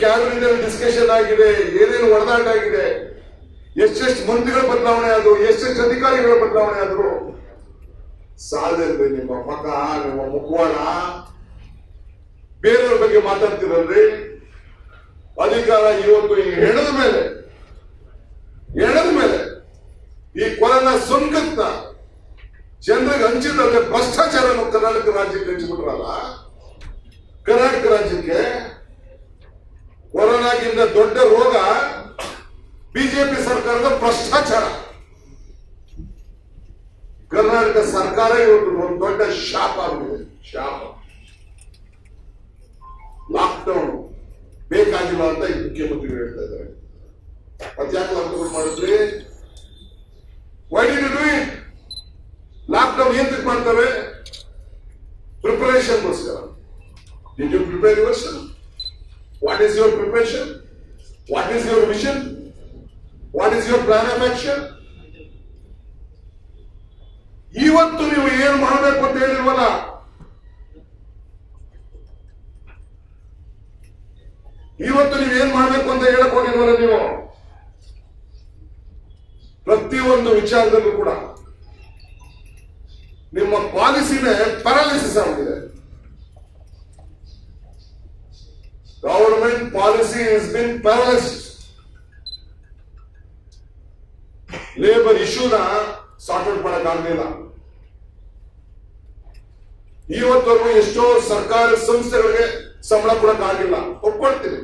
cabinet discussion ಆಗಿದೆ ಏನೇನು ಹೊಡೆದಾಟ ಆಗಿದೆ ಎಷ್ಟೆಷ್ಟು ಮಂತ್ರಿಗಳ ಬದಲಾವಣೆ ಆದ್ರು ಎಷ್ಟೆಷ್ಟು ಅಧಿಕಾರಿಗಳ ಬದಲಾವಣೆ ಆದ್ರು ಸಾಲದಲ್ಲಿ ನಿಮ್ಮ ಮಕ ನಿಮ್ಮ ಮುಖವಾಡ ಬೇರೆಯವ್ರ ಬಗ್ಗೆ ಮಾತಾಡ್ತಿರಲ್ರಿ ಅಧಿಕಾರ ಇವತ್ತು ಈ ಹೆಣದ ಮೇಲೆ ಹೆಣದ ಮೇಲೆ ಈ ಕೊರೋನಾ ಸೋಂಕತ್ನ ಜನರಿಗೆ ಹಂಚಿದ್ರೆ ಭ್ರಷ್ಟಾಚಾರವನ್ನು ಕರ್ನಾಟಕ ರಾಜ್ಯಕ್ಕೆ ಹಂಚಿಬಿಟ್ರಲ್ಲ ಕರ್ನಾಟಕ ರಾಜ್ಯಕ್ಕೆ ಕೊರೋನಾಗಿಂತ ದೊಡ್ಡ ರೋಗ ಬಿಜೆಪಿ ಸರ್ಕಾರದ ಭ್ರಷ್ಟಾಚಾರ ಕರ್ನಾಟಕ ಸರ್ಕಾರ ಇವತ್ತು ಒಂದು ದೊಡ್ಡ ಶಾಪ ಆಗಿದೆ ಶಾಪ ಲಾಕ್ಡೌನ್ ಬೇಕಾಗಿಲ್ಲ ಅಂತ ಈ ಮುಖ್ಯಮಂತ್ರಿಗಳು ಹೇಳ್ತಾ ಇದ್ದಾರೆ ಮತ್ತ್ಯಾಕೆ ಲಾಕ್ಡೌನ್ ಮಾಡಿದ್ರಿ why did you do it lockdown ಏಂತಕ್ಕೆ ಮಾಡ್ತವೆ ಪ್ರಿಪರೇಷನ್ಗೋಸ್ಕರ did you prepare yourself what is your preparation what is your vision what is your plan of action ಇವತ್ತು ನೀವು ಏನ್ ಮಾಡಬೇಕು ಅಂತ ಹೇಳಿಲ್ವಲ್ಲ ಇವತ್ತು ನೀವು ಏನ್ ಮಾಡ್ಬೇಕು ಅಂತ ಹೇಳಕ್ ಹೋಗಿಲ್ವಲ್ಲ ನೀವು ಪ್ರತಿಯೊಂದು ವಿಚಾರದಲ್ಲೂ ಕೂಡ ನಿಮ್ಮ ಪಾಲಿಸಿನೇ ಪ್ಯಾರಾಲಿಸಿಸ್ ಆಗಿದೆ government policy is been paralysis labour ಇಶ್ಯೂನ ಸಾರ್ಟ್ ಔಟ್ ಮಾಡಕ್ ಆಗಲಿಲ್ಲ ಇವತ್ತವರೆಗೂ ಎಷ್ಟೋ ಸರ್ಕಾರಿ ಸಂಸ್ಥೆಗಳಿಗೆ ಸಂಬಳ ಕೊಡಕ್ ಆಗಿಲ್ಲ ಒಪ್ಕೊಳ್ತೀನಿ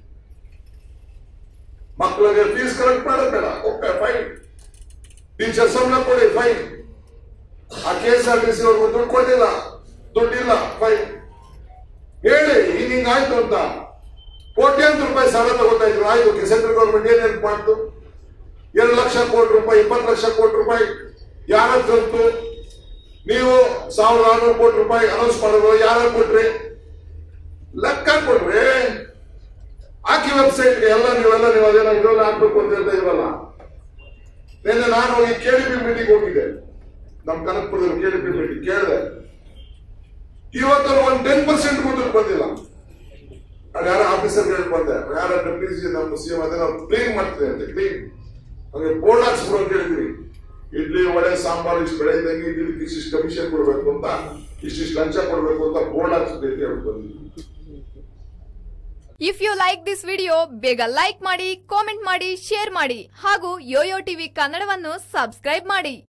ಮಕ್ಕಳಿಗೆ ಫೀಸ್ ಕಲೆಕ್ಟ್ ಮಾಡೋದ್ ಬೇಡ ಓಕೆ ಫೈನ್ ಟೀಚರ್ ಸಂಬಳ ಕೊಡಿ ಫೈನ್ ಆ K S R T C ಅವ್ರಿಗೂ ದುಡ್ಡು ಕೊಟ್ಟಿಲ್ಲ ದುಡ್ಡಿಲ್ಲ ಫೈನ್ ಹೇಳಿ ಈಗ ಹಿಂಗಾಯ್ತು ಅಂತ ಕೋಟ್ಯಾಂತರ ರೂಪಾಯಿ ಸಾಲ ತಗೋತಾ ಇದ್ರು ಆಯ್ತು ಸೆಂಟ್ರಲ್ ಗೌರ್ಮೆಂಟ್ ಏನ್ ಹೆಲ್ಪ್ ಮಾಡ್ತು ಎರಡು ಲಕ್ಷ ಕೋಟಿ ರೂಪಾಯಿ ಇಪ್ಪತ್ತು ಲಕ್ಷ ಕೋಟಿ ರೂಪಾಯಿ ಯಾರ ತಂತು ನೀವು ಸಾವಿರದ ಆರ್ನೂರು ಕೋಟಿ ರೂಪಾಯಿ ಅನೌನ್ಸ್ ಮಾಡಿದ್ರು ಯಾರು ಕೊಟ್ರಿ ಲೆಕ್ಕ ಕೊಡ್ರಿ ಹಾಕಿ ವೆಬ್ಸೈಟ್ಗೆ ಎಲ್ಲ ನೀವೆಲ್ಲ ನೀವು ಅದೇನೋ ಇದೆಲ್ಲ ಹಾಕ್ಬೇಕು ಅಂತ ಹೇಳ್ತಾ ಇದ್ರಲ್ಲ ನಿನ್ನೆ ನಾನು ಹೋಗಿ ಕೆಡಿಪಿ ಮೀಟಿಂಗ್ ಹೋಗಿದ್ದೆ ನಮ್ ಕನಕಪುರದಲ್ಲಿ ಕೆಡಿಪಿ ಮೀಟಿಂಗ್ ಕೇಳಿದೆ ಇವತ್ತು ಒಂದು ಟೆನ್ ಪರ್ಸೆಂಟ್ ದುಡ್ಡು ಬಂದಿಲ್ಲ ಅದು ಯಾರೋ ಆಫೀಸರ್ ಹೇಳಿ ಬಂದೆ ಯಾರ ಡೆಪ್ಯೂಟಿ ಸಿ ನಮ್ಮ ಸಿ ಎಂ ಅದನ್ನ ಕ್ಲೀನ್ ಮಾಡ್ತೀವಿ ಅಂತ ಕ್ಲೀನ್ ಹಾಗೆ ಬೋರ್ಡ್ ಹಾಕ್ಸ್ಬಿಡು ಅಂತ ಹೇಳಿದ್ವಿ ಇಡ್ಲಿ ವಡೆ ಸಾಂಬಾರು ಇಷ್ಟು ಬೆಳೆದಂಗೆ ಇದಕ್ಕೆ ಇಷ್ಟಿಷ್ಟು ಕಮಿಷನ್ ಕೊಡಬೇಕು ಅಂತ ಇಷ್ಟಿಷ್ಟು ಲಂಚ ಕೊಡಬೇಕು ಅಂತ ಬೋರ್ಡ್ ಹಾಕ್ಸ್ಬಿಟ್ಟು ಅಂತ ಹೇಳಿ ಬಂದಿದ್ವಿ if you like this video ಬೇಗ ಲೈಕ್ ಮಾಡಿ ಕಾಮೆಂಟ್ ಮಾಡಿ ಶೇರ್ ಮಾಡಿ ಹಾಗೂ ಯೋಯೋ ಟಿವಿ ಕನ್ನಡವನ್ನು ಸಬ್ಸ್ಕ್ರೈಬ್ ಮಾಡಿ